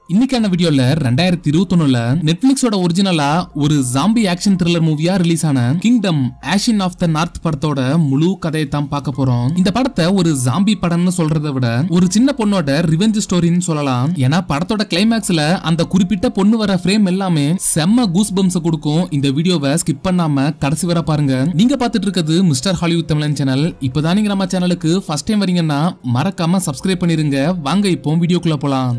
இன்னைக்கான வீடியோல ரெண்டாயிரத்தி இருபத்தொன்னுல நெட்ஃபிளிக்ஸோட ஒரிஜினலா ஒரு ஜாம்பி ஆக்ஷன் த்ரில்லர் மூவியா ரிலீஸ் ஆன Kingdom Ashin of the North படத்தோட முழு கதையை தான் பார்க்க போறோம் இந்த படத்தை ஒரு ஜாம்பி படம்னு சொல்றதை விட ஒரு சின்ன பொண்ணோட ரிவெஞ்ச் ஸ்டோரின்னு சொல்லலாம் ஏன்னா படத்தோட கிளைமேக்ஸ்ல அந்த குறிப்பிட்ட பொண்ணு வர ஃப்ரேம் எல்லாமே செம்ம கூஸ் பம்ஸ் கொடுக்கும் இந்த வீடியோவை ஸ்கிப் பண்ணாம கடைசி வரை பாருங்க நீங்க பார்த்துட்டு இருக்கிறது மிஸ்டர் ஹாலிவுட் தமிழன் சேனல் இப்பதான் நீங்க நம்ம சேனலுக்கு ஃபர்ஸ்ட் டைம் வரீங்கன்னா மறக்காம சப்ஸ்கிரைப் பண்ணிருங்க வாங்க இப்போ வீடியோக்குள்ள போலாம்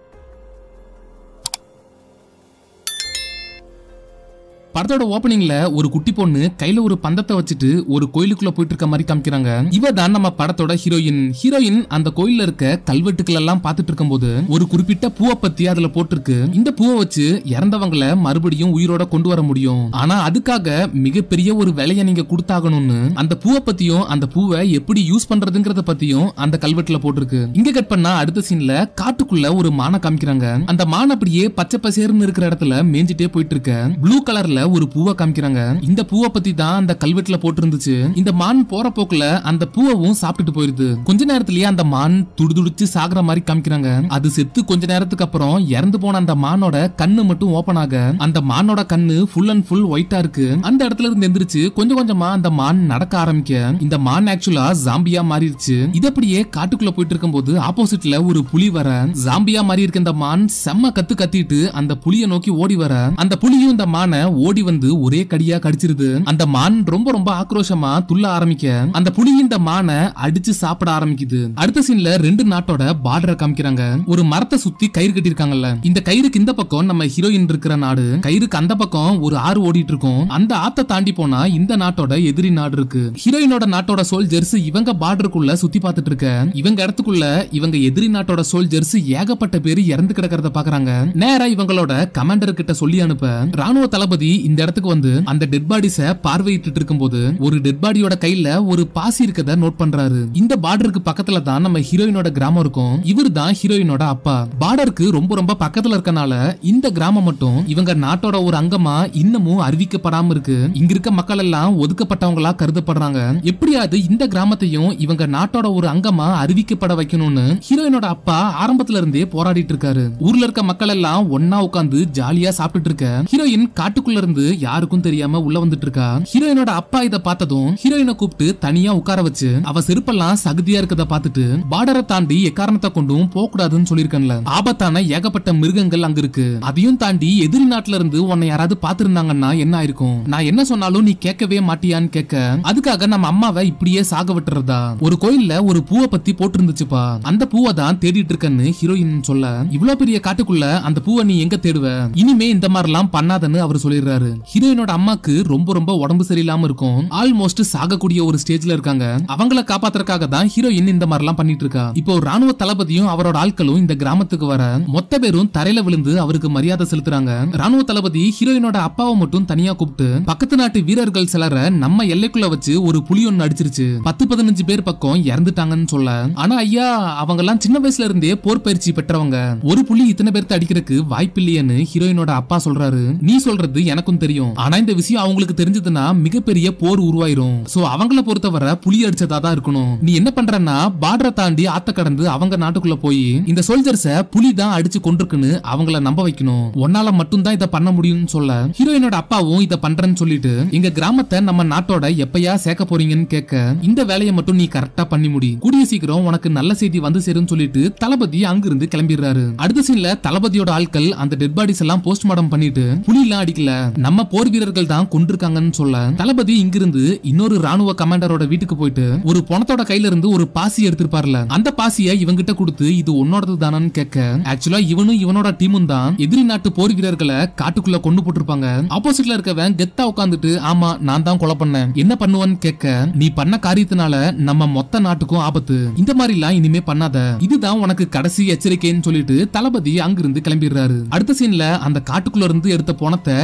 படத்தோட ஓப்பனிங்ல ஒரு குட்டி பொண்ணு கையில ஒரு பந்தத்தை வச்சுட்டு ஒரு கோயிலுக்குள்ள போயிட்டு இருக்க மாதிரி காமிக்கிறாங்க இவ தான் நம்ம படத்தோட ஹீரோயின் ஹீரோயின் அந்த கோயில்ல இருக்க கல்வெட்டுக்கள் எல்லாம் பார்த்துட்டு இருக்கும்போது ஒரு குறிப்பிட்ட பூவை பத்தி அதுல போட்டிருக்கு இந்த பூவை வச்சு இறந்தவங்களை மறுபடியும் உயிரோட கொண்டு வர முடியும் ஆனா அதுக்காக மிகப்பெரிய ஒரு விலையை நீங்க கொடுத்தாகணும்னு அந்த பூவை பத்தியும் அந்த பூவை எப்படி யூஸ் பண்றதுங்கிறத பத்தியும் அந்த கல்வெட்டுல போட்டிருக்கு இங்க கட் பண்ணா அடுத்த சீன்ல காட்டுக்குள்ள ஒரு மானை காமிக்கிறாங்க அந்த மான் அப்படியே பச்சை பசேர்னு இருக்கிற இடத்துல மேஞ்சிட்டே போயிட்டு இருக்க ப்ளூ கலர்ல ஒரு பூவை காமிக்கிறாங்க இந்த பூவை பத்தி தான் அந்த கல்வெட்டுல போட்டிருந்துச்சு இந்த மான் போற போக்குல அந்த பூவும் சாப்பிட்டுட்டு போயிருது கொஞ்ச நேரத்திலேயே அந்த மான் துடுதுடிச்சு சாகுற மாதிரி காமிக்கிறாங்க அது செத்து கொஞ்ச நேரத்துக்கு அப்புறம் இறந்து போன அந்த மானோட கண்ணு மட்டும் ஓபன் ஆக அந்த மானோட கண்ணு ஃபுல் அண்ட் ஃபுல் ஒயிட்டா இருக்கு அந்த இடத்துல இருந்து எந்திரிச்சு கொஞ்சம் கொஞ்சமா அந்த மான் நடக்க ஆரம்பிக்க இந்த மான் ஆக்சுவலா ஜாம்பியா மாறிடுச்சு இது அப்படியே காட்டுக்குள்ள போயிட்டு இருக்கும்போது ஆப்போசிட்ல ஒரு புலி வர ஜாம்பியா மாறி இருக்க இந்த மான் செம்ம கத்து கத்திட்டு அந்த புலிய நோக்கி ஓடி வர அந்த புலியும் இந்த மானை ஓடி வந்து ஒரே கடியா கடிச்சிருது அந்த மான் ரொம்ப ரொம்ப ஆக்ரோஷமா துள்ள ஆரம்பிக்க அந்த புலி இந்த மானை அடிச்சு சாப்பிட ஆரம்பிக்குது அடுத்த சீன்ல ரெண்டு நாட்டோட பார்டரை காமிக்கிறாங்க ஒரு மரத்தை சுத்தி கயிறு கட்டிருக்காங்கல்ல இந்த கயிறுக்கு இந்த பக்கம் நம்ம ஹீரோயின் இருக்கிற நாடு கயிறுக்கு அந்த பக்கம் ஒரு ஆறு ஓடிட்டு இருக்கும் அந்த ஆத்த தாண்டி போனா இந்த நாட்டோட எதிரி நாடு இருக்கு ஹீரோயினோட நாட்டோட சோல்ஜர்ஸ் இவங்க பார்டருக்குள்ள சுத்தி பார்த்துட்டு இருக்க இவங்க இடத்துக்குள்ள இவங்க எதிரி நாட்டோட சோல்ஜர்ஸ் ஏகப்பட்ட பேர் இறந்து கிடக்கிறத பாக்குறாங்க நேரா இவங்களோட கமாண்டர் கிட்ட சொல்லி அனுப்ப ராணுவ தளபதி இந்த இடத்துக்கு வந்து அந்த டெட் பாடிஸ பார்வையிட்டு இருக்கும்போது ஒரு டெட் பாடியோட கையில ஒரு பாசி இருக்கத நோட் பண்றாரு இந்த பார்டருக்கு பக்கத்துல தான் நம்ம ஹீரோயினோட கிராமம் இருக்கும் இவர் தான் ஹீரோயினோட அப்பா பார்டருக்கு ரொம்ப ரொம்ப பக்கத்துல இருக்கனால இந்த கிராமம் மட்டும் இவங்க நாட்டோட ஒரு அங்கமா இன்னமும் அறிவிக்கப்படாம இருக்கு இங்க இருக்க மக்கள் எல்லாம் ஒதுக்கப்பட்டவங்களா கருதப்படுறாங்க எப்படியாவது இந்த கிராமத்தையும் இவங்க நாட்டோட ஒரு அங்கமா அறிவிக்கப்பட வைக்கணும்னு ஹீரோயினோட அப்பா ஆரம்பத்துல இருந்தே போராடிட்டு இருக்காரு ஊர்ல இருக்க மக்கள் எல்லாம் ஒன்னா உட்காந்து ஜாலியா சாப்பிட்டுட்டு இருக்க ஹீரோயின் காட்டுக்குள்ள இருந்து யாருக்கும் தெரியாம உள்ள வந்துட்டு இருக்கா ஹீரோயினோட அப்பா இத பார்த்ததும் ஹீரோயினை கூப்பிட்டு தனியா உட்கார வச்சு அவ செருப்பெல்லாம் சகதியா இருக்கத பார்த்துட்டு பார்டரை தாண்டி எக்காரணத்தை கொண்டும் போக கூடாதுன்னு சொல்லிருக்கேன்ல ஆபத்தான ஏகப்பட்ட மிருகங்கள் அங்க இருக்கு அதையும் தாண்டி எதிரி நாட்டுல இருந்து உன்னை யாராவது பாத்துருந்தாங்கன்னா என்ன ஆயிருக்கும் நான் என்ன சொன்னாலும் நீ கேட்கவே மாட்டியான்னு கேட்க அதுக்காக நம்ம அம்மாவை இப்படியே சாக விட்டுறதா ஒரு கோயில்ல ஒரு பூவை பத்தி போட்டிருந்துச்சுப்பா அந்த பூவை தான் தேடிட்டு இருக்கேன்னு ஹீரோயின் சொல்ல இவ்வளவு பெரிய காட்டுக்குள்ள அந்த பூவை நீ எங்க தேடுவ இனிமே இந்த மாதிரிலாம் பண்ணாதன்னு அவர் சொல்லிடுறாரு ஹீரோயினோட அம்மாக்கு ரொம்ப ரொம்ப உடம்பு சரியில்லாம இருக்கும் ஆல்மோஸ்ட் சாகக்கூடிய ஒரு ஸ்டேஜ்ல இருக்காங்க அவங்கள காப்பாத்துறதுக்காக தான் ஹீரோயின் இந்த மாதிரிலாம் பண்ணிட்டு இருக்கா இப்போ ராணுவ தளபதியும் அவரோட ஆட்களும் இந்த கிராமத்துக்கு வர மொத்த பேரும் தரையில விழுந்து அவருக்கு மரியாதை செலுத்துறாங்க ராணுவ தளபதி ஹீரோயினோட அப்பாவை மட்டும் தனியா கூப்பிட்டு பக்கத்து நாட்டு வீரர்கள் சிலரை நம்ம எல்லைக்குள்ள வச்சு ஒரு புலி ஒண்ணு அடிச்சிருச்சு பத்து பதினஞ்சு பேர் பக்கம் இறந்துட்டாங்கன்னு சொல்ல ஆனா ஐயா அவங்க எல்லாம் சின்ன வயசுல இருந்தே போர் பயிற்சி பெற்றவங்க ஒரு புலி இத்தனை பேர்த்த அடிக்கிறதுக்கு வாய்ப்பில்லையேன்னு ஹீரோயினோட அப்பா சொல்றாரு நீ சொல்றது எனக்கும் தெரியும் ஆனா இந்த விஷயம் அவங்களுக்கு தெரிஞ்சதுன்னா மிகப்பெரிய போர் உருவாயிரும் சோ அவங்கள பொறுத்தவரை புலி அடிச்சதா தான் இருக்கணும் நீ என்ன பண்றன்னா பார்டரை தாண்டி ஆத்த கடந்து அவங்க நாட்டுக்குள்ள போய் இந்த சோல்ஜர்ஸ புலி தான் அடிச்சு கொண்டிருக்குன்னு அவங்கள நம்ப வைக்கணும் உன்னால மட்டும் தான் இதை பண்ண முடியும்னு சொல்ல ஹீரோயினோட அப்பாவும் இதை பண்றேன்னு சொல்லிட்டு எங்க கிராமத்தை நம்ம நாட்டோட எப்பயா சேர்க்க போறீங்கன்னு கேட்க இந்த வேலையை மட்டும் நீ கரெக்டா பண்ணி முடி கூடிய சீக்கிரம் உனக்கு நல்ல செய்தி வந்து சேரும்னு சொல்லிட்டு தளபதி அங்கிருந்து கிளம்பிடுறாரு அடுத்த சீன்ல தளபதியோட ஆட்கள் அந்த டெட் பாடிஸ் எல்லாம் போஸ்ட்மார்டம் பண்ணிட்டு புலி எல்லாம் அடிக்கல நம்ம போர் வீரர்கள் தான் கொண்டிருக்காங்கன்னு சொல்ல தளபதி இங்கிருந்து இன்னொரு ராணுவ கமாண்டரோட வீட்டுக்கு போயிட்டு ஒரு பணத்தோட கையில இருந்து ஒரு பாசி எடுத்திருப்பார்ல அந்த பாசியை இவங்கிட்ட கொடுத்து இது உன்னோடது தானன்னு கேட்க ஆக்சுவலா இவனும் இவனோட டீமும் தான் எதிரி நாட்டு போர் வீரர்களை காட்டுக்குள்ள கொண்டு போட்டிருப்பாங்க ஆப்போசிட்ல இருக்கவன் கெத்தா உட்காந்துட்டு ஆமா நான் தான் கொலை பண்ணேன் என்ன பண்ணுவேன்னு கேட்க நீ பண்ண காரியத்தினால நம்ம மொத்த நாட்டுக்கும் ஆபத்து இந்த மாதிரி எல்லாம் இனிமே பண்ணாத இதுதான் உனக்கு கடைசி எச்சரிக்கைன்னு சொல்லிட்டு தளபதி அங்கிருந்து கிளம்பிடுறாரு அடுத்த சீன்ல அந்த காட்டுக்குள்ள இருந்து எடுத்த பணத்தை இவங்க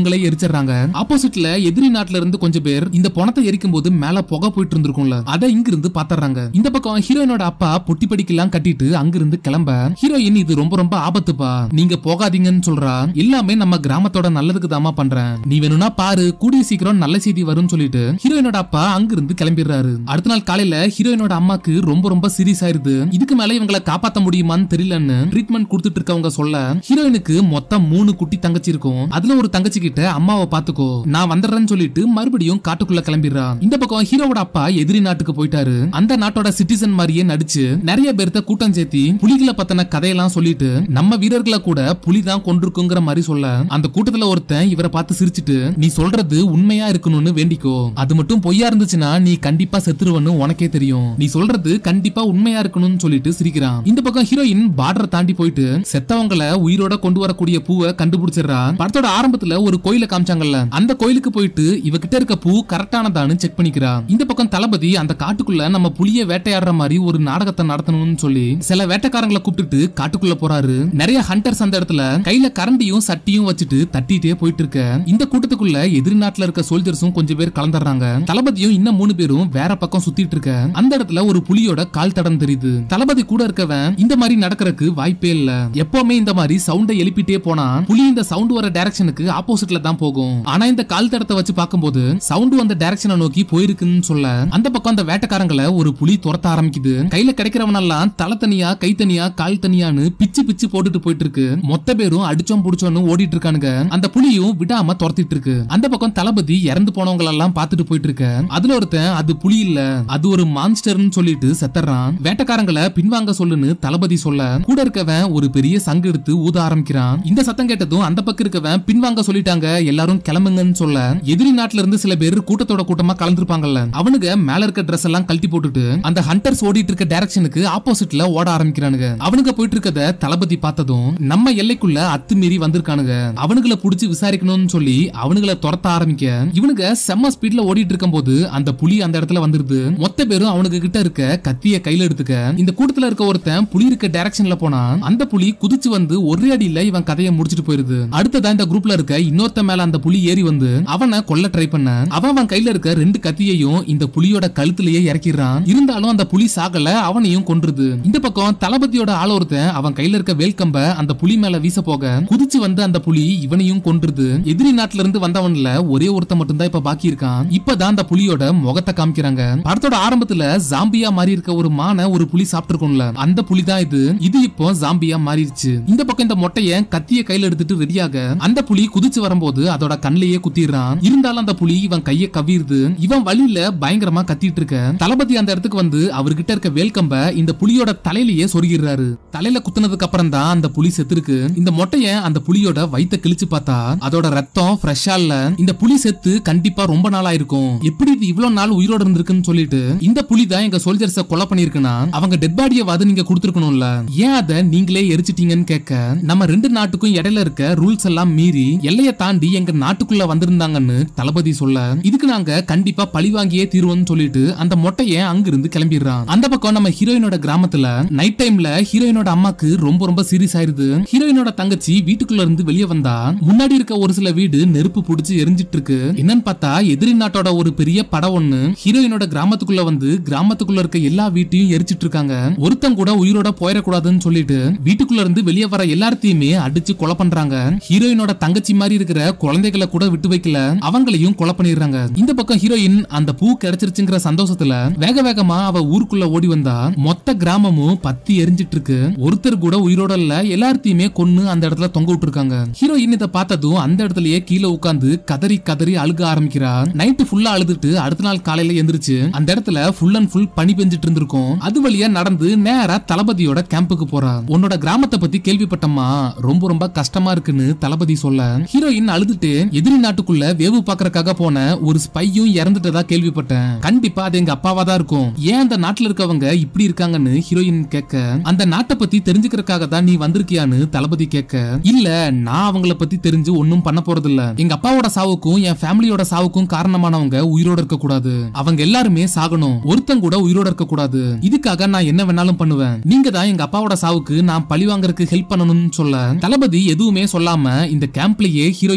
இவங்களே எரிச்சிடுறாங்க ஆப்போசிட்ல எதிரி நாட்டுல இருந்து கொஞ்சம் பேர் இந்த பணத்தை எரிக்கும் போது மேல புகை போயிட்டு இருந்திருக்கும்ல அதை இங்க இருந்து பாத்துறாங்க இந்த பக்கம் ஹீரோயினோட அப்பா பொட்டி படிக்கெல்லாம் கட்டிட்டு அங்கிருந்து கிளம்ப ஹீரோயின் இது ரொம்ப ரொம்ப ஆபத்துப்பா நீங்க போகாதீங்கன்னு சொல்றா எல்லாமே நம்ம கிராமத்தோட நல்லதுக்கு தாமா பண்றேன் நீ வேணும்னா பாரு கூடிய சீக்கிரம் நல்ல செய்தி வரும்னு சொல்லிட்டு ஹீரோயினோட அப்பா அங்கிருந்து கிளம்பிடுறாரு அடுத்த நாள் காலையில ஹீரோயினோட அம்மாக்கு ரொம்ப ரொம்ப சீரியஸ் ஆயிருது இதுக்கு மேல இவங்களை காப்பாத்த முடியுமான்னு தெரியலன்னு ட்ரீட்மெண்ட் கொடுத்துட்டு இருக்கவங்க சொல்ல ஹீரோயினுக்கு மொத்தம் மூணு குட்டி தங்கச்சி இருக்கும் அதுல ஒரு தங்கச்சி கிட்ட அம்மாவை பாத்துக்கோ நான் வந்துடுறேன்னு சொல்லிட்டு மறுபடியும் காட்டுக்குள்ள கிளம்பிடுறா இந்த பக்கம் ஹீரோவோட அப்பா எதிரி நாட்டுக்கு போயிட்டாரு அந்த நாட்டோட சிட்டிசன் மாதிரியே நடிச்சு நிறைய பேர்த்த கூட்டம் சேர்த்தி புலிகளை பத்தின கதையெல்லாம் சொல்லிட்டு நம்ம வீரர்களை கூட புலி தான் கொண்டிருக்குங்கிற மாதிரி சொல்ல அந்த கூட்டத்துல ஒருத்தன் இவரை பார்த்து சிரிச்சிட்டு நீ சொல்றது உண்மையா இருக்கணும்னு வேண்டிக்கோ அது மட்டும் பொய்யா இருந்துச்சுன்னா நீ கண்டிப்பா செத்துருவன்னு உனக்கே தெரியும் நீ சொல்றது கண்டிப்பா உண்மையா இருக்கணும்னு சொல்லிட்டு சிரிக்கிறான் இந்த பக்கம் ஹீரோயின் பார்டர் தாண்டி போயிட்டு செத்தவங்களை உயிரோட கொண்டு வரக்கூடிய பூவை கண்டுபிடிச்சிடுறா படத்தோட ஆரம்பத்துல ஒரு கோயில காமிச்சாங்கல்ல அந்த கோயிலுக்கு போயிட்டு இவகிட்ட இருக்க பூ கரெக்டானதான்னு செக் பண்ணிக்கிறா இந்த பக்கம் தளபதி அந்த காட்டுக்குள்ள நம்ம புலிய வேட்டையாடுற மாதிரி ஒரு நாடகத்தை நடத்தணும்னு சொல்லி சில வேட்டைக்காரங்களை கூப்பிட்டுட்டு காட்டுக்குள்ள போறாரு நிறைய ஹண்டர்ஸ் அந்த இடத்துல கையில கரண்டியும் சட்டியும் வச்சுட்டு தட்டிட்டே போயிட்டு இருக்க இந்த கூட்டத்துக்குள்ள எதிரி நாட்டுல இருக்க சோல்ஜர்ஸும் கொஞ்சம் பேர் கலந்துடுறாங்க தளபதியும் இன்னும் மூணு பேரும் வேற பக்கம் சுத்திட்டு இருக்க அந்த இடத்துல ஒரு புலியோட கால் தடம் தெரியுது தளபதி கூட இருக்கவன் இந்த மாதிரி நடக்கிறதுக்கு வாய்ப்பே இல்ல எப்பவுமே இந்த மாதிரி சவுண்டை எழுப்பிட்டே போனா புலி இந்த சவுண்ட் வர டைரக்ஷனுக்கு ஆப்போசிட்ல தான் போகும் ஆனா இந்த கால் தடத்தை வச்சு பார்க்கும்போது சவுண்ட் வந்த டைரக்ஷனை நோக்கி போயிருக்குன்னு சொல்ல அந்த பக்கம் அந்த வேட்டைக்காரங்களை ஒரு புலி துரத்த ஆரம்பிக்குது கையில கிடைக்கிறவனெல்லாம் தலை தனியா கை தனியா கால் தனியான்னு பிச்சு பிச்சு போட்டுட்டு போயிட்டு இருக்கு மொத்த பேரும் அடிச்சோம் புடிச்சோன்னு ஓடிட்டு இருக்கானுங்க அந்த புலியும் விடாம துரத்திட்டு இருக்கு அந்த பக்கம் தளபதி இறந்து போனவங்க எல்லாம் பாத்துட்டு போயிட்டு இருக்க அதுல ஒருத்தன் அது புலி இல்ல அது ஒரு மான்ஸ்டர்னு சொல்லிட்டு செத்தறான் வேட்டைக்காரங்களை பின்வாங்க சொல்லுன்னு தளபதி சொல்ல கூட இருக்கவன் ஒரு பெரிய சங்கு எடுத்து ஊத ஆரம்பிக்கிறான் இந்த சத்தம் கேட்டதும் அந்த பக்கம் இருக்கவன் பின்வாங்க சொல்லிட்டாங்க எல்லாரும் கிளம்புங்கன்னு சொல்ல எதிரி நாட்டுல இருந்து சில பேர் கூட்டத்தோட கூட்டமா கலந்துருப்பாங்கல்ல அவனுங்க மேல இருக்க Dress எல்லாம் கழட்டி போட்டுட்டு அந்த ஹண்டர்ஸ் ஓடிட்டு இருக்க டைரக்ஷனுக்கு ஆப்போசிட்ல ஓட ஆரம்பிக்கிறானுங்க அவனுங்க போயிட்டு இருக்கத தளபதி பார்த்ததும் நம்ம எல்லைக்குள்ள அத்துமீறி வந்திருக்கானுங்க அவனுங்கள புடிச்சு விசாரிக்கணும்னு சொல்லி அவனுங்கள துரத்த ஆரம்பிக்க இவனுங்க செம்ம ஸ்பீட்ல ஓடிட்டு இருக்கும் போது அந்த புலி அந்த இடத்துல வந்துருது மொத்த பேரும் அவனுக்கு கிட்ட இருக்க கத்திய கையில எடுத்துக்க இந்த கூட்டத்துல இருக்க ஒருத்தன் புலி இருக்க டைரக்ஷன்ல போனா அந்த புலி குதிச்சு வந்து ஒரே அடியில இவன் கதையை முடிச்சிட்டு போயிருது அடுத்ததா இந்த குரூப்ல இருக்க இன்னொருத்த மேல அந்த புலி ஏறி வந்து அவனை கொல்ல ட்ரை பண்ண அவன் அவன் கையில இருக்க ரெண்டு கத்தியையும் இந்த புலியோட கழுத்துலயே இறக்கிடுறான் இருந்தாலும் அந்த புலி சாகல அவனையும் கொன்றுது இந்த பக்கம் தளபதியோட ஆள் ஒருத்தன் அவன் கையில இருக்க வேல்கம்ப அந்த புலி மேல வீச போக குதிச்சு வந்து அந்த புலி இவனையும் கொன்றுது எதிரி நாட்டுல இருந்து வந்தவன்ல ஒரே ஒருத்த மட்டும் தான் இப்ப பாக்கி இருக்கான் இப்பதான் அந்த புலியோட முகத்தை காமிக்கிறாங்க படத்தோட ஆரம்பத்துல ஜாம்பியா மாறி இருக்க ஒரு மானை ஒரு புலி சாப்பிட்டுருக்கும்ல அந்த புலி தான் இது இது இப்போ ஜாம்பியா மாறிடுச்சு இந்த பக்கம் இந்த மொட்டைய கத்திய கையில எடுத்துட்டு ரெடியாக அந்த புலி குதிச்சு வரும்போது அதோட கண்ணிலேயே குத்திடுறான் இருந்தாலும் அந்த புலி இவன் கைய கவிருது இவன் வழியில பயங்கரமா கத்திட்டு இருக்க தளபதி அந்த இடத்துக்கு வந்து அவர்கிட்ட இருக்க வேல்கம்ப இந்த புலியோட தலையிலேயே சொருகிடுறாரு தலையில குத்துனதுக்கு அப்புறம் தான் அந்த புலி செத்துருக்கு இந்த மொட்டைய அந்த புலியோட வயித்த கிழிச்சு பார்த்தா அதோட ரத்தம் ஃப்ரெஷ்ஷா இல்ல இந்த புலி செத்து கண்டிப்பா ரொம்ப நாளா இருக்கும் எப்படி இது இவ்வளவு நாள் உயிரோட இருந்திருக்குன்னு சொல்லிட்டு இந்த புலி தான் எங்க சோல்ஜர்ஸ கொலை பண்ணிருக்குன்னா அவங்க டெட் பாடியை வாது நீங்க கொடுத்துருக்கணும்ல ஏன் அதை நீங்களே எரிச்சிட்டீங்கன்னு கேட்க நம்ம ரெண்டு நாட்டுக்கும் இடையில இருக்க ரூல்ஸ் எல்லாம் மீறி எல்லையை தாண்டி எங்க நாட்டுக்குள்ள வந்திருந்தாங்கன்னு தளபதி சொல்ல இதுக்கு நாங்க கண்டிப்பா பழி வாங்கியே தீர்வோம்னு சொல்லிட்டு அந்த மொட்டைய அங்கிருந்து கிளம்பிடுறான் அந்த பக்கம் நம்ம ஹீரோயினோட கிராமத்துல நைட் டைம்ல ஹீரோயினோட அம்மாக்கு ரொம்ப ரொம்ப சீரியஸ் ஆயிருது ஹீரோயினோட தங்கச்சி வீட்டுக்குள்ள இருந்து வெளியே வந்தா முன்னாடி இருக்க ஒரு சில வீடு நெருப்பு புடிச்சு எரிஞ்சிட்டு இருக்கு என்னன்னு பார்த்தா எதிரி நாட்டோட ஒரு பெரிய படம் ஒண்ணு ஹீரோயினோட கிராமத்துக்குள்ள வந்து கிராமத்துக்குள்ள இருக்க எல்லா வீட்டையும் எரிச்சிட்டு இருக்காங்க ஒருத்தன் கூட உயிரோட போயிடக்கூடாதுன்னு சொல்லிட்டு வீட்டுக்குள்ள இருந்து வெளியே வர எல்லாத்தையுமே அடிச்சு கொலை பண்றாங்க ஹீரோயினோட தங்கச்சி மாதிரி இருக்கிற குழந்தைகளை கூட விட்டு வைக்கல அவங்களையும் கொலை பண்ணிடுறாங்க இந்த பக்கம் ஹீரோயின் அந்த பூ கிடைச்சிருச்சுங்கிற சந்தோஷத்துல வேக வேகமா அவ ஊருக்குள்ள ஓடி வந்தா மொத்த கிராமமும் பத்தி எரிஞ்சிட்டு இருக்கு ஒருத்தர் கூட உயிரோட இல்ல எல்லாத்தையுமே கொன்னு அந்த இடத்துல தொங்க விட்டுருக்காங்க ஹீரோயின் இதை பார்த்ததும் அந்த இடத்துலயே கீழே உட்கார்ந்து கதறி கதறி அழுக ஆரம்பிக்கிறா நைட்டு ஃபுல்லா அழுதுட்டு அடுத்த நாள் காலையில எந்திரிச்சு அந்த இடத்துல ஃபுல் அண்ட் ஃபுல் பனி பெஞ்சிட்டு இருந்திருக்கும் அது வழியா நடந்து நேரா தளபதியோட கேம்புக்கு போறா உன்னோட கிராமத்தை பத்தி கேள்விப்பட்டம்மா ரொம்ப ரொம்ப கஷ்டமா இருக்குன்னு தளபதி சொல்ல ஹீரோயின் அழுதுட்டு எதிரி நாட்டுக்குள்ள வேவு பாக்குறதுக்காக போன ஒரு ஸ்பையும் இறந்துட்டதா கேள்விப்பட்டேன் கண்டிப்பா அது எங்க அப்பாவா தான் இருக்கும் ஏன் அந்த நாட்டுல இருக்கவங்க இப்படி இருக்காங்கன்னு ஹீரோயின் கேட்க அந்த நாட்டை பத்தி தெரிஞ்சுக்கிறதுக்காக தான் நீ வந்திருக்கியான்னு தளபதி கேட்க இல்ல நான் அவங்கள பத்தி தெரிஞ்சு ஒன்னும் பண்ண போறது இல்ல எங்க அப்பாவோட சாவுக்கும் என் ஃபேமிலியோட சாவுக்கும் காரணமானவங்க உயிரோட இருக்க கூடாது அவங்க எல்லாருமே சாகணும் ஒருத்தன் கூட உயிரோட இருக்க கூடாது இதுக்காக நான் என்ன வேணாலும் பண்ணுவேன் நீங்க தான் எங்க அப்பாவோட சாவுக்கு நான் பழி வாங்குறதுக்கு ஹெல்ப் பண்ணணும்னு சொல்ல தளபதி எதுவுமே சொல்லாம இந்த கேம்ப்லயே ஹீரோயின்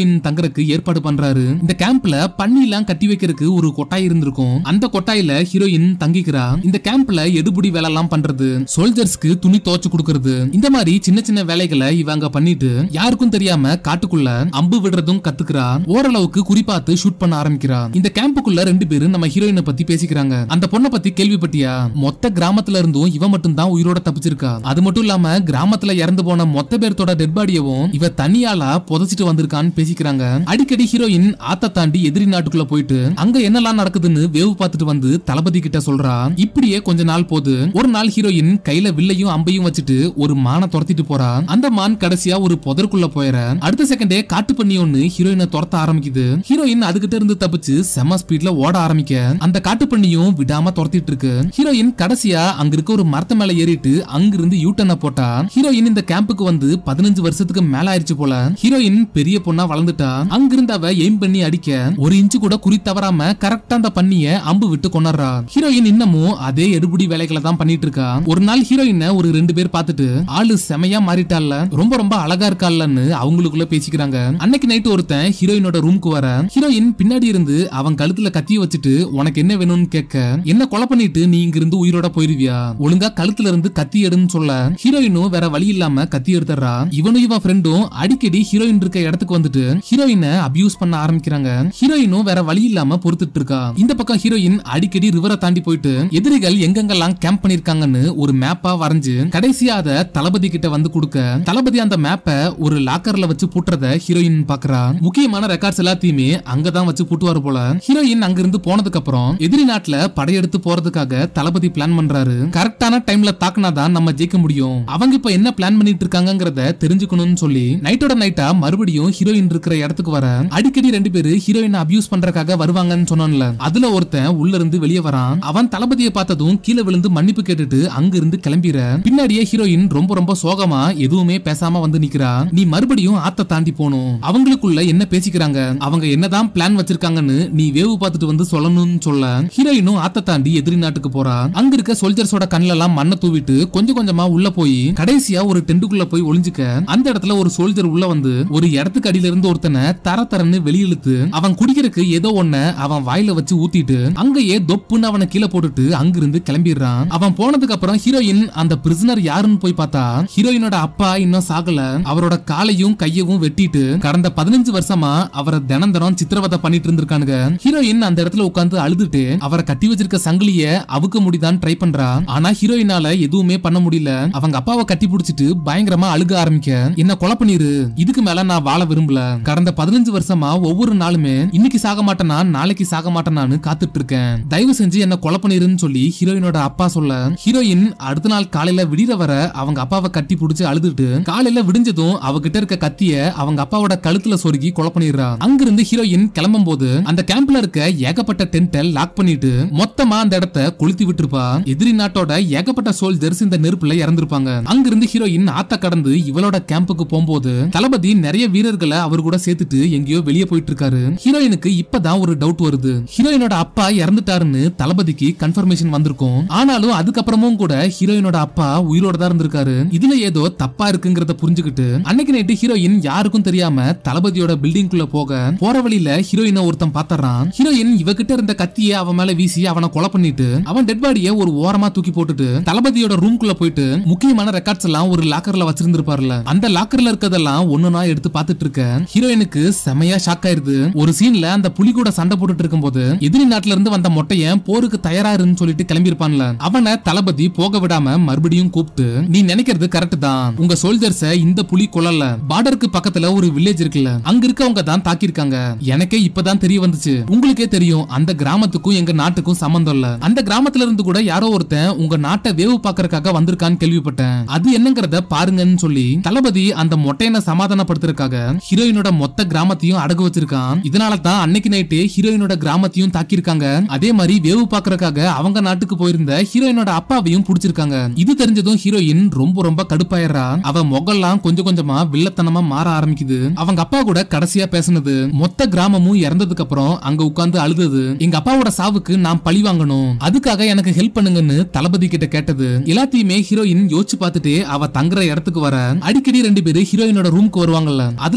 ஹீரோயின் தங்குறதுக்கு ஏற்பாடு பண்றாரு இந்த கேம்ப்ல பன்னி எல்லாம் கட்டி வைக்கிறதுக்கு ஒரு கொட்டாய் இருந்திருக்கும் அந்த கொட்டாயில ஹீரோயின் தங்கிக்கிறா இந்த கேம்ப்ல எடுபுடி வேலை எல்லாம் பண்றது சோல்ஜர்ஸ்க்கு துணி துவச்சு கொடுக்கறது இந்த மாதிரி சின்ன சின்ன வேலைகளை இவங்க பண்ணிட்டு யாருக்கும் தெரியாம காட்டுக்குள்ள அம்பு விடுறதும் கத்துக்கிறா ஓரளவுக்கு குறிப்பாத்து ஷூட் பண்ண ஆரம்பிக்கிறா இந்த கேம்புக்குள்ள ரெண்டு பேரும் நம்ம ஹீரோயினை பத்தி பேசிக்கிறாங்க அந்த பொண்ணை பத்தி கேள்விப்பட்டியா மொத்த கிராமத்துல இருந்தும் இவ மட்டும் தான் உயிரோட தப்பிச்சிருக்கா அது மட்டும் இல்லாம கிராமத்துல இறந்து போன மொத்த பேர்த்தோட டெட் பாடியவும் இவ தனியாளா புதைச்சிட்டு வந்திருக்கான்னு பேசிக்கிறாங்க அடிக்கடி ஹீரோயின் ஆத்த தாண்டி எதிரி நாட்டுக்குள்ள போயிட்டு அங்க என்னெல்லாம் நடக்குதுன்னு வேவு பார்த்துட்டு வந்து தளபதி கிட்ட சொல்றா இப்படியே கொஞ்ச நாள் போது ஒரு நாள் ஹீரோயின் கையில வில்லையும் அம்பையும் வச்சுட்டு ஒரு மானை துரத்திட்டு போறா அந்த மான் கடைசியா ஒரு புதருக்குள்ள போயிற அடுத்த செகண்டே காட்டு பண்ணி ஒண்ணு ஹீரோயினை துரத்த ஆரம்பிக்குது ஹீரோயின் அதுகிட்ட இருந்து தப்பிச்சு செம ஸ்பீட்ல ஓட ஆரம்பிக்க அந்த காட்டு பண்ணியும் விடாம துரத்திட்டு இருக்கு ஹீரோயின் கடைசியா அங்க இருக்க ஒரு மரத்து மேல ஏறிட்டு அங்கிருந்து யூட்டனை போட்டா ஹீரோயின் இந்த கேம்புக்கு வந்து பதினஞ்சு வருஷத்துக்கு மேல ஆயிருச்சு போல ஹீரோயின் பெரிய பொண்ணா வளர்ந்துட்டா அங்கிருந்து அவ எய்ம் பண்ணி அடிக்க ஒரு இன்ச்சு கூட குறி தவறாம கரெக்டா அந்த பண்ணிய அம்பு விட்டு கொண்டாடுறா ஹீரோயின் இன்னமும் அதே எடுபடி வேலைகளை தான் பண்ணிட்டு இருக்கா ஒரு நாள் ஹீரோயினை ஒரு ரெண்டு பேர் பார்த்துட்டு ஆளு செமையா மாறிட்டால ரொம்ப ரொம்ப அழகா இருக்காலன்னு அவங்களுக்குள்ள பேசிக்கிறாங்க அன்னைக்கு நைட்டு ஒருத்தன் ஹீரோயினோட ரூமுக்கு வர ஹீரோயின் பின்னாடி இருந்து அவன் கழுத்துல கத்திய வச்சுட்டு உனக்கு என்ன வேணும்னு கேட்க என்ன கொலை பண்ணிட்டு நீ இங்க இருந்து உயிரோட போயிருவியா ஒழுங்கா கழுத்துல இருந்து கத்தி எடுன்னு சொல்ல ஹீரோயினும் வேற வழி இல்லாம கத்தி எடுத்துறா இவனும் இவன் ஃப்ரெண்டும் அடிக்கடி ஹீரோயின் இருக்க இடத்துக்கு வந்துட்டு ஹீரோயினை அபியூஸ் பண்ண ஆரம்பிக்கிறாங்க ஹீரோயினும் வேற வழி இல்லாம பொறுத்துட்டு இருக்கா இந்த பக்கம் ஹீரோயின் அடிக்கடி ரிவரை தாண்டி போயிட்டு எதிரிகள் எங்கெங்கெல்லாம் கேம்ப் பண்ணிருக்காங்கன்னு ஒரு மேப்பா வரைஞ்சு கடைசியா அத தளபதி கிட்ட வந்து கொடுக்க தளபதி அந்த மேப்பை ஒரு லாக்கர்ல வச்சு பூட்டுறத ஹீரோயின் பாக்குறா முக்கியமான ரெக்கார்ட்ஸ் எல்லாத்தையுமே அங்கதான் வச்சு பூட்டுவாரு போல ஹீரோயின் அங்கிருந்து போனதுக்கு அப்புறம் எதிரி நாட்டுல படையெடுத்து போறதுக்காக தளபதி பிளான் பண்றாரு கரெக்டான டைம்ல தாக்குனாதான் நம்ம ஜெயிக்க முடியும் அவங்க இப்ப என்ன பிளான் பண்ணிட்டு இருக்காங்கங்கறத தெரிஞ்சுக்கணும்னு சொல்லி நைட்டோட நைட்டா மறுபடியும் ஹீரோயின் இருக்கிற இடத்துக்கு வர அடிக்கடி ரெண்டு பேரு ஹீரோயினை அபியூஸ் பண்றதுக்காக வருவாங்கன்னு சொன்னோம்ல அதுல ஒருத்தன் உள்ள இருந்து வெளியே வரான் அவன் தளபதியை பார்த்ததும் கீழே விழுந்து மன்னிப்பு கேட்டுட்டு அங்க இருந்து கிளம்பிற பின்னாடியே ஹீரோயின் ரொம்ப ரொம்ப சோகமா எதுவுமே பேசாம வந்து நிக்கிறா நீ மறுபடியும் ஆத்த தாண்டி போகணும் அவங்களுக்குள்ள என்ன பேசிக்கிறாங்க அவங்க என்னதான் பிளான் வச்சிருக்காங்கன்னு நீ வேவு பார்த்துட்டு வந்து சொல்லணும்னு சொல்ல ஹீரோயினும் ஆத்த தாண்டி எதிரி நாட்டுக்கு போறா அங்க இருக்க சோல்ஜர்ஸோட கண்ணுல எல்லாம் மண்ணை தூவிட்டு கொஞ்சம் கொஞ்சமா உள்ள போய் கடைசியா ஒரு டென்ட்டுக்குள்ள போய் ஒளிஞ்சுக்க அந்த இடத்துல ஒரு சோல்ஜர் உள்ள வந்து ஒரு இடத்துக்கு அடியில இருந்து ஒருத்தனை தர தரன்னு வெளியிழுத்து அவன் குடிக்கிறதுக்கு ஏதோ ஒண்ண அவன் வாயில வச்சு ஊத்திட்டு அங்கேயே தொப்புன்னு அவனை கீழே போட்டுட்டு அங்கிருந்து கிளம்பிடுறான் அவன் போனதுக்கு அப்புறம் ஹீரோயின் அந்த பிரிசனர் யாருன்னு போய் பார்த்தா ஹீரோயினோட அப்பா இன்னும் சாகல அவரோட காலையும் கையவும் வெட்டிட்டு கடந்த பதினஞ்சு வருஷமா அவரை தினம் தினம் சித்திரவதை பண்ணிட்டு இருந்திருக்கானுங்க ஹீரோயின் அந்த இடத்துல உட்கார்ந்து அழுதுட்டு அவரை கட்டி வச்சிருக்க சங்கிலிய அவுக்க முடியுதான்னு ட்ரை பண்றா ஆனா ஹீரோயினால எதுவுமே பண்ண முடியல அவங்க அப்பாவை கட்டி பிடிச்சிட்டு பயங்கரமா அழுக ஆரம்பிக்க என்ன கொலை பண்ணிரு இதுக்கு மேல நான் வாழ விரும்பல கடந்த பதினஞ்சு வருஷமா ஒவ்வொரு நாளுமே இன்னைக்கு சாக மாட்டேனா நாளைக்கு சாக மாட்டேனான்னு காத்துட்டு இருக்கேன் தயவு செஞ்சு என்ன கொலை பண்ணிருன்னு சொல்லி ஹீரோயினோட அப்பா சொல்ல ஹீரோயின் அடுத்த நாள் காலையில விடிற வர அவங்க அப்பாவை கட்டி பிடிச்சு அழுதுட்டு காலையில விடிஞ்சதும் அவகிட்ட இருக்க கத்திய அவங்க அப்பாவோட கழுத்துல சொருகி கொலை பண்ணிடுறா அங்கிருந்து ஹீரோயின் கிளம்பும் போது அந்த கேம்ப்ல இருக்க ஏகப்பட்ட டென்ட்டை லாக் பண்ணிட்டு மொத்தமா அந்த இடத்த கொளுத்தி விட்டுருப்பா எதிரி நாட்டோட ஏகப்பட்ட சோல்ஜர்ஸ் இந்த நெருப்புல இறந்திருப்பாங்க அங்கிருந்து ஹீரோயின் ஆத்த கடந்து இவளோட கேம்புக்கு போகும்போது தளபதி நிறைய வீரர்களை அவர் கூட சேர்த்துட்டு எங்கேயோ வெளியே போயிட்டு இருக்காரு ஹீரோயினுக்கு இப்பதான் ஒரு டவுட் வருது ஹீரோயினோட அப்பா இறந்துட்டாருன்னு தளபதிக்கு கன்ஃபர்மேஷன் வந்திருக்கும் ஆனாலும் அதுக்கப்புறமும் கூட ஹீரோயினோட அப்பா உயிரோட தான் இருந்திருக்காரு இதுல ஏதோ தப்பா இருக்குங்கிறத புரிஞ்சுக்கிட்டு அன்னைக்கு நைட்டு ஹீரோயின் யாருக்கும் தெரியாம தளபதியோட பில்டிங்குள்ள போக போற வழியில ஹீரோயினை ஒருத்தன் பாத்துறான் ஹீரோயின் இவகிட்ட இருந்த கத்திய அவன் மேல வீசி அவனை கொலை பண்ணிட்டு அவன் டெட் பாடிய ஒரு ஓரமா தூக்கி போட்டுட்டு தளபதியோட ரூம்குள்ள போயிட்டு முக்கியமான ரெக்கார்ட்ஸ் எல்லாம் ஒரு லாக்கர்ல வச்சிருந்திருப்பாருல அந்த லாக்கர்ல இருக்கதெல்லாம் ஒண்ணுனா எடுத்து பார்த்துட்டு இருக்க ஹீரோயினுக்கு செமையா ஷாக் ஆயிருது ஒரு சீன்ல அந்த புலி கூட சண்டை போட்டுட்டு இருக்கும்போது எதிரி நாட்டுல இருந்து வந்த மொட்டையன் போருக்கு தயாராருன்னு சொல்லிட்டு கிளம்பியிருப்பான்ல அவனை தளபதி போக விடாம மறுபடியும் கூப்பிட்டு நீ நினைக்கிறது கரெக்ட் தான் உங்க சோல்ஜர்ஸ இந்த புலி கொல்லல பார்டருக்கு பக்கத்துல ஒரு வில்லேஜ் இருக்குல்ல அங்க இருக்கவங்க தான் தாக்கியிருக்காங்க எனக்கே இப்பதான் தெரிய வந்துச்சு உங்களுக்கே தெரியும் அந்த கிராமத்துக்கும் எங்க நாட்டுக்கும் சம்பந்தம் இல்ல அந்த கிராமத்துல இருந்து கூட யாரோ ஒருத்தன் உங்க நாட்டை வேவு பாக்குறதுக்காக வந்திருக்கான்னு கேள்விப்பட்டேன் அது என்னங்கறத பாருங்கன்னு சொல்லி தளபதி அந்த மொட்டையனை சமாதானப்படுத்துறதுக்காக ஹீரோயினோட மொத்த கிராமத்தையும் அடகு வச்சிருக்கான் இதனால தான் அன்னைக்கு நைட்டு ஹீரோயினோட கிராமத்தையும் தாக்கியிருக்காங்க அதே மாதிரி வேவு பாக்குறதுக்காக அவங்க நாட்டுக்கு போயிருந்த ஹீரோயினோட அப்பாவையும் புடிச்சிருக்காங்க இது தெரிஞ்சதும் ஹீரோயின் ரொம்ப ரொம்ப கடுப்பாயிடுறா அவ முகெல்லாம் கொஞ்சம் கொஞ்சமா வில்லத்தனமா மாற ஆரம்பிக்குது அவங்க அப்பா கூட கடைசியா பேசுனது மொத்த கிராமமும் இறந்ததுக்கு அப்புறம் அங்க உட்கார்ந்து அழுதது எங்க அப்பாவோட சாவுக்கு நான் பழி வாங்கணும் அதுக்காக எனக்கு ஹெல்ப் பண்ணுங்கன்னு தளபதி கிட்ட கேட்டது எல்லாத்தையுமே ஹீரோயின் யோசிச்சு பார்த்துட்டு அவ தங்குற இடத்துக்கு வர அடிக்கடி ரெண்டு பேரு ஹீரோயினோட ரூமுக்கு வருவாங்கல்ல அதுல ஒருத்தன்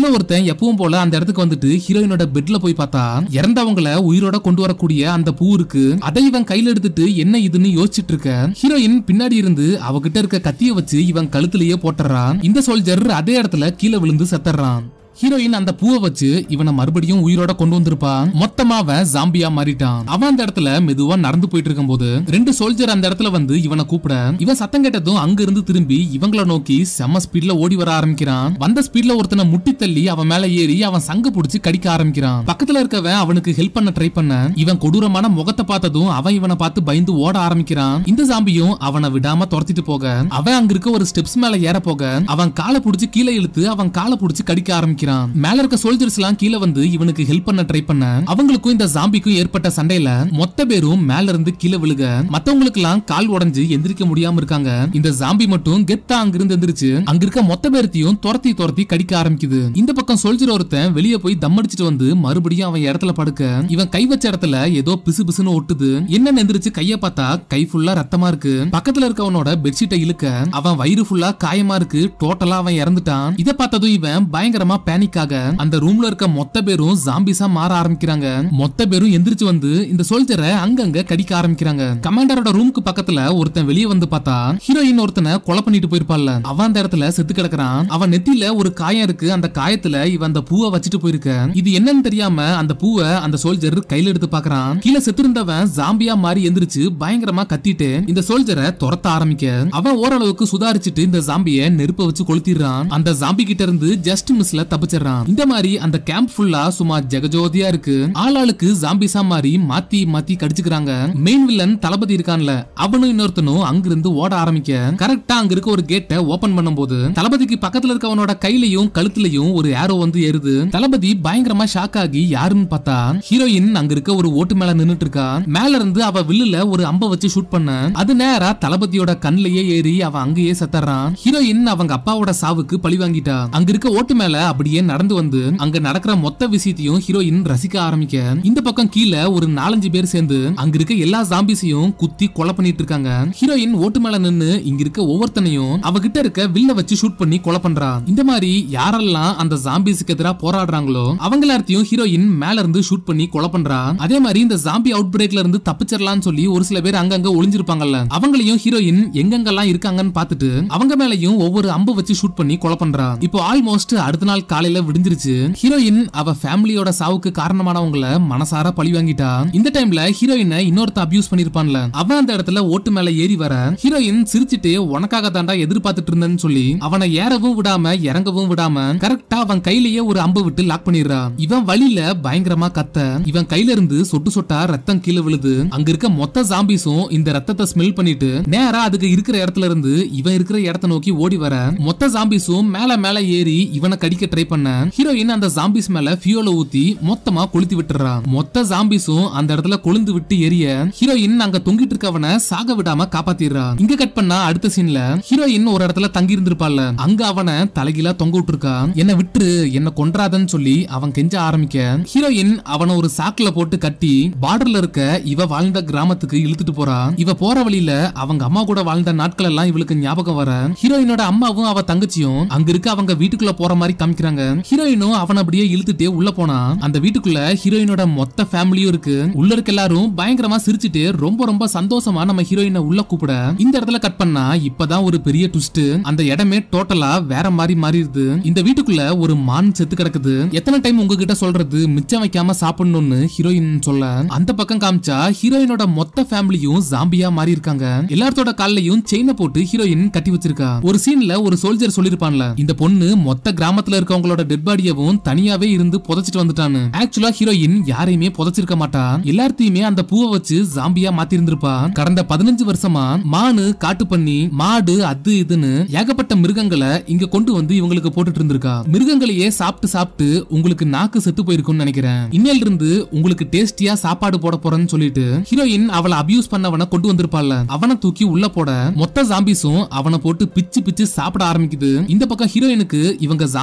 இவன் எப்பவும் போல அந்த இடத்துக்கு வந்துட்டு ஹீரோயினோட பெட்ல போய் பார்த்தா இறந்தவங்கள உயிரோட கொண்டு வரக்கூடிய அந்த பூ இருக்கு அதை இவன் கையில எடுத்துட்டு என்ன இதுன்னு யோசிச்சுட்டு இருக்க ஹீரோயின் பின்னாடி இருந்து அவகிட்ட இருக்க கத்திய வச்சு இவன் கழுத்துலயே போட்டுறான் இந்த சோல்ஜர் அதே இடத்துல கீழே விழுந்து செத்துறான் ஹீரோயின் அந்த பூவை வச்சு இவனை மறுபடியும் உயிரோட கொண்டு வந்திருப்பான் மொத்தமா அவன் ஜாம்பியா மாறிட்டான் அவன் அந்த இடத்துல மெதுவா நடந்து போயிட்டு இருக்கும்போது ரெண்டு சோல்ஜர் அந்த இடத்துல வந்து இவனை கூப்பிட இவன் சத்தம் கேட்டதும் அங்க இருந்து திரும்பி இவங்கள நோக்கி செம்ம ஸ்பீட்ல ஓடி வர ஆரம்பிக்கிறான் வந்த ஸ்பீட்ல ஒருத்தனை முட்டி தள்ளி அவன் மேல ஏறி அவன் சங்க புடிச்சு கடிக்க ஆரம்பிக்கிறான் பக்கத்துல இருக்கவன் அவனுக்கு ஹெல்ப் பண்ண ட்ரை பண்ண இவன் கொடூரமான முகத்தை பார்த்ததும் அவன் இவனை பார்த்து பயந்து ஓட ஆரம்பிக்கிறான் இந்த ஜாம்பியும் அவனை விடாம துரத்திட்டு போக அவன் அங்க இருக்க ஒரு ஸ்டெப்ஸ் மேல ஏற போக அவன் காலை புடிச்சு கீழே இழுத்து அவன் காலை புடிச்சு கடிக்க ஆரம்பிக்கிறான் மேல இருக்க சோல்ஜர்ஸ் எல்லாம் கீழே வந்து இவனுக்கு ஹெல்ப் பண்ண ட்ரை பண்ண அவங்களுக்கும் இந்த ஜாம்பிக்கும் ஏற்பட்ட சண்டையில மொத்த பேரும் மேல இருந்து கீழே விழுக மத்தவங்களுக்கு எல்லாம் கால் உடைஞ்சு எந்திரிக்க முடியாம இருக்காங்க இந்த ஜாம்பி மட்டும் கெத்தா அங்கிருந்து எந்திரிச்சு அங்க இருக்க மொத்த பேர்த்தையும் துரத்தி துரத்தி கடிக்க ஆரம்பிக்குது இந்த பக்கம் சோல்ஜர் ஒருத்தன் வெளியே போய் தம் அடிச்சிட்டு வந்து மறுபடியும் அவன் இடத்துல படுக்க இவன் கை வச்ச இடத்துல ஏதோ பிசு பிசுன்னு ஒட்டுது என்ன எந்திரிச்சு கைய பார்த்தா கை ஃபுல்லா ரத்தமா இருக்கு பக்கத்துல இருக்கவனோட பெட்ஷீட்டை இழுக்க அவன் வயிறு ஃபுல்லா காயமா இருக்கு டோட்டலா அவன் இறந்துட்டான் இத பார்த்ததும் இவன் பயங்கரமா பேனிக் ஆக அந்த ரூம்ல இருக்க மொத்த பேரும் ஜாம்பிஸா மாற ஆரம்பிக்கிறாங்க மொத்த பேரும் எந்திரிச்சு வந்து இந்த சோல்ஜரை அங்கங்க கடிக்க ஆரம்பிக்கிறாங்க கமாண்டரோட ரூமுக்கு பக்கத்துல ஒருத்தன் வெளியே வந்து பார்த்தா ஹீரோயின் ஒருத்தனை கொலை பண்ணிட்டு போயிருப்பாள்ல அவன் அந்த இடத்துல செத்து கிடக்குறான் அவன் நெத்தியில ஒரு காயம் இருக்கு அந்த காயத்துல இவன் அந்த பூவை வச்சுட்டு போயிருக்க இது என்னன்னு தெரியாம அந்த பூவை அந்த சோல்ஜர் கையில எடுத்து பாக்குறான் கீழே செத்திருந்தவன் ஜாம்பியா மாறி எந்திரிச்சு பயங்கரமா கத்திட்டு இந்த சோல்ஜரை துரத்த ஆரம்பிக்க அவன் ஓரளவுக்கு சுதாரிச்சுட்டு இந்த ஜாம்பிய நெருப்ப வச்சு கொளுத்திடுறான் அந்த ஜாம்பி கிட்ட இருந்து ஜஸ்ட் மிஸ்ல தப்பிச்சிடுறான் இந்த மாதிரி அந்த கேம்ப் ஃபுல்லா சும்மா ஜெகஜோதியா இருக்கு ஆளாளுக்கு ஜாம்பிஸா மாதிரி மாத்தி மாத்தி கடிச்சுக்கிறாங்க மெயின் வில்லன் தளபதி இருக்கான்ல அவனும் இன்னொருத்தனும் அங்கிருந்து ஓட ஆரம்பிக்க கரெக்டா அங்க இருக்க ஒரு கேட்டை ஓபன் பண்ணும்போது தளபதிக்கு பக்கத்துல இருக்கவனோட கையிலயும் கழுத்துலயும் ஒரு ஏரோ வந்து ஏறுது தளபதி பயங்கரமா ஷாக் ஆகி யாருன்னு பார்த்தா ஹீரோயின் அங்க இருக்க ஒரு ஓட்டு மேல நின்னுட்டு இருக்கா மேல இருந்து அவ வில்லுல ஒரு அம்ப வச்சு ஷூட் பண்ண அது நேரா தளபதியோட கண்ணிலேயே ஏறி அவ அங்கேயே செத்தறான் ஹீரோயின் அவங்க அப்பாவோட சாவுக்கு பழி வாங்கிட்டா அங்க இருக்க ஓட்டு மேல அப்படியே நடந்து வந்து அங்க நடக்கிற மொத்த விஷயத்தையும் ஹீரோயின் ரசிக்க ஆரம்பிக்க இந்த பக்கம் கீழே ஒரு நாலஞ்சு பேர் சேர்ந்து அங்க இருக்க எல்லா ஜாம்பிஸையும் குத்தி கொலை பண்ணிட்டு இருக்காங்க ஹீரோயின் ஓட்டு மேல நின்னு இங்க இருக்க ஒவ்வொருத்தனையும் அவகிட்ட இருக்க வில்ல வச்சு ஷூட் பண்ணி கொலை பண்றா இந்த மாதிரி யாரெல்லாம் அந்த ஜாம்பிஸுக்கு எதிராக போராடுறாங்களோ அவங்க எல்லாத்தையும் ஹீரோயின் மேல இருந்து ஷூட் பண்ணி கொலை பண்றா அதே மாதிரி இந்த ஜாம்பி அவுட் பிரேக்ல இருந்து தப்பிச்சிடலாம்னு சொல்லி ஒரு சில பேர் அங்கங்க ஒளிஞ்சிருப்பாங்கல்ல அவங்களையும் ஹீரோயின் எங்கெங்கெல்லாம் இருக்காங்கன்னு பார்த்துட்டு அவங்க மேலயும் ஒவ்வொரு அம்பு வச்சு ஷூட் பண்ணி கொலை பண்றா இப்போ ஆல்மோஸ்ட் அடுத்த நாள் காலையில விடிஞ்சிருச்சு ஹீரோயின் அவ ஃபேமிலியோட சாவுக்கு காரணமானவங்கள மனசார பழி வாங்கிட்டா இந்த டைம்ல ஹீரோயினை இன்னொருத்த அபியூஸ் பண்ணிருப்பான்ல அவன் அந்த இடத்துல ஓட்டு மேல ஏறி வர ஹீரோயின் சிரிச்சிட்டு உனக்காக தாண்டா எதிர்பார்த்துட்டு இருந்தேன்னு சொல்லி அவனை ஏறவும் விடாம இறங்கவும் விடாம கரெக்டா அவன் கையிலேயே ஒரு அம்பு விட்டு லாக் பண்ணிடுறா இவன் வழியில பயங்கரமா கத்த இவன் கையில இருந்து சொட்டு சொட்டா ரத்தம் கீழே விழுது அங்க இருக்க மொத்த ஜாம்பிஸும் இந்த ரத்தத்தை ஸ்மெல் பண்ணிட்டு நேரா அதுக்கு இருக்கிற இடத்துல இருந்து இவன் இருக்கிற இடத்த நோக்கி ஓடி வர மொத்த ஜாம்பிஸும் மேல மேல ஏறி இவனை கடிக்க ட்ரை பண்ண ஹீரோயின் அந்த ஜாம்பிஸ் மேல ஃபியூல ஊத்தி மொத்தமா கொளுத்தி விட்டுறா மொத்த ஜாம்பிஸும் அந்த இடத்துல கொழுந்து விட்டு எரிய ஹீரோயின் அங்க தொங்கிட்டு இருக்கவன சாக விடாம காப்பாத்திடுறா இங்க கட் பண்ணா அடுத்த சீன்ல ஹீரோயின் ஒரு இடத்துல தங்கி இருந்திருப்பாள்ல அங்க அவனை தலைகீழா தொங்க விட்டுருக்கா என்ன விட்டுரு என்ன கொன்றாதன்னு சொல்லி அவன் கெஞ்ச ஆரம்பிக்க ஹீரோயின் அவனை ஒரு சாக்குல போட்டு கட்டி பார்டர்ல இருக்க இவ வாழ்ந்த கிராமத்துக்கு இழுத்துட்டு போறா இவ போற வழியில அவங்க அம்மா கூட வாழ்ந்த நாட்கள் எல்லாம் இவளுக்கு ஞாபகம் வர ஹீரோயினோட அம்மாவும் அவ தங்கச்சியும் அங்க இருக்க அவங்க வீட்டுக்குள்ள போற மாதிரி காமிக்கிறாங்க ஹீரோயினும் அவன் அப்படியே இழுத்துட்டே உள்ள போனா அந்த வீட்டுக்குள்ள ஹீரோயினோட மொத்த ஃபேமிலியும் இருக்கு உள்ள இருக்க எல்லாரும் பயங்கரமா சிரிச்சுட்டு ரொம்ப ரொம்ப சந்தோஷமா நம்ம ஹீரோயினை உள்ள கூப்பிட இந்த இடத்துல கட் பண்ணா இப்பதான் ஒரு பெரிய ட்விஸ்ட் அந்த இடமே டோட்டலா வேற மாதிரி மாறிடுது இந்த வீட்டுக்குள்ள ஒரு மான் செத்து கிடக்குது எத்தனை டைம் உங்ககிட்ட சொல்றது மிச்சம் வைக்காம சாப்பிடணும்னு ஹீரோயின் சொல்ல அந்த பக்கம் காமிச்சா ஹீரோயினோட மொத்த ஃபேமிலியும் ஜாம்பியா மாறி இருக்காங்க எல்லாத்தோட கால்லையும் செயினை போட்டு ஹீரோயின் கட்டி வச்சிருக்கா ஒரு சீன்ல ஒரு சோல்ஜர் சொல்லிருப்பான்ல இந்த பொண்ணு மொத்த கிராமத்துல இருக்கவங்களோட டெட் பாடியவும் தனியாவே இருந்து புதைச்சிட்டு வந்துட்டான்னு ஆக்சுவலா ஹீரோயின் யாரையுமே புதைச்சிருக்க மாட்டா எல்லாத்தையுமே அந்த பூவை வச்சு ஜாம்பியா மாத்தி இருந்திருப்பா கடந்த பதினஞ்சு வருஷமா மானு காட்டு பண்ணி மாடு அது இதுன்னு ஏகப்பட்ட மிருகங்களை இங்க கொண்டு வந்து இவங்களுக்கு போட்டுட்டு இருந்திருக்கா மிருகங்களையே சாப்பிட்டு சாப்பிட்டு உங்களுக்கு நாக்கு செத்து போயிருக்கும்னு நினைக்கிறேன் இன்னையில இருந்து உங்களுக்கு டேஸ்டியா சாப்பாடு போட போறேன்னு சொல்லிட்டு ஹீரோயின் அவளை அபியூஸ் பண்ணவன கொண்டு வந்திருப்பாள்ல அவனை தூக்கி உள்ள போட மொத்த ஜாம்பிஸும் அவனை போட்டு பிச்சு பிச்சு சாப்பிட ஆரம்பிக்குது இந்த பக்கம் ஹீரோயினுக்கு இவங்க ஜாம்பியா மாற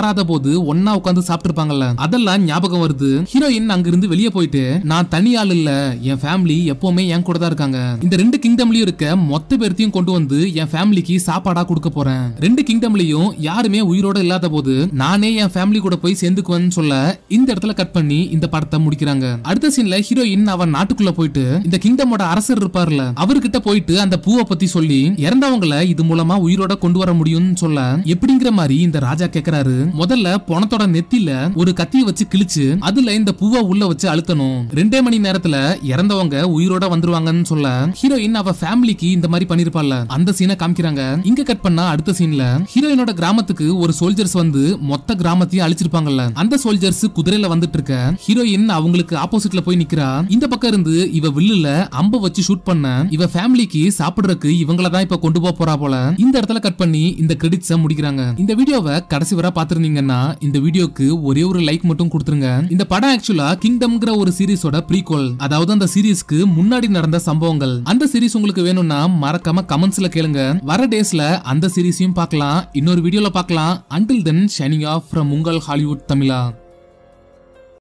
மாறாத போது ஒன்னா உட்காந்து சாப்பிட்டு அதெல்லாம் ஞாபகம் வருது ஹீரோயின் அங்கிருந்து வெளியே போயிட்டு நான் தனி ஆள் இல்ல என் ஃபேமிலி எப்பவுமே என் கூட தான் இருக்காங்க இந்த ரெண்டு கிங்டம்லயும் இருக்க மொத்த பேர்த்தையும் கொண்டு வந்து என் ஃபேமிலிக்கு சாப்பாடா கொடுக்க போறேன் ரெண்டு கிங்டம்லயும் யாருமே உயிரோட இல்லாத போது நானே என் ஃபேமிலி கூட போய் சேர்ந்துக்குவேன்னு சொல்ல இந்த இடத்துல கட் பண்ணி இந்த படத்தை முடிக்கிறாங்க அடுத்த சீன்ல ஹீரோயின் அவன் நாட்டுக்குள்ள போயிட்டு இந்த கிங்டமோட அரசர் இருப்பார்ல அவர்கிட்ட போயிட்டு அந்த பூவை பத்தி சொல்லி இறந்தவங்கள இது மூலமா உயிரோட கொண்டு வர முடியும்னு சொல்ல எப்படிங்கிற மாதிரி இந்த ராஜா கேக்குறாரு முதல்ல பணத்தோட நெத்தில ஒரு கத்திய வச்சு கிழிச்சு அதுல இந்த பூவை உள்ள வச்சு அழுத்தணும் ரெண்டே மணி நேரத்துல இறந்தவங்க உயிரோட வந்துருவாங்கன்னு சொல்ல ஹீரோயின் அவ ஃபேமிலிக்கு இந்த மாதிரி பண்ணிருப்பாள்ல அந்த சீனை காமிக்கிறாங்க இங்க கட் பண்ணா அடுத்த சீன்ல ஹீரோயினோட கிராமத்துக்கு ஒரு சோல்ஜர்ஸ் வந்து மொத்த கிராமத்தையும் அழிச்சிருப்பாங்கல்ல அந்த சோல்ஜர்ஸ் குதிரையில வந்துட்டு இருக்க ஹீரோயின் அவங்களுக்கு ஆப்போசிட்ல போய் நிக்கிறா இந்த பக்கம் இருந்து இவ வில்லுல அம்ப வச்சு ஷூட் பண்ண இவ ஃபேமிலிக்கு சாப்பிடுறதுக்கு இவங்கள தான் இப்ப கொண்டு போக போறா போல இந்த இடத்துல கட் பண்ணி இந்த கிரெடிட்ஸ முடிக்கிறாங்க இந்த வீடியோவை கடைசி வரை பாத்துருந்தீங்கன்னா இந்த வீடியோக்கு ஒரே ஒரு லைக் மட்டும் கொடுத்துருங்க இந்த படம் ஆக்சுவலா கிங்டம்ங்கிற ஒரு சீரிஸோட ப்ரீகோல் அதாவது அந்த சீரிஸ்க்கு முன்னாடி நடந்த சம்பவங்கள் அந்த சீரிஸ் உங்களுக்கு வேணும்னா மறக்காம கமெண்ட்ஸ்ல கேளுங்க வர டேஸ்ல அந்த சீரிஸையும் பார்க்கலாம் இன்னொரு வீடியோல பார்க்கலாம் until then signing off from உங்கள் ஹாலிவுட் தமிழா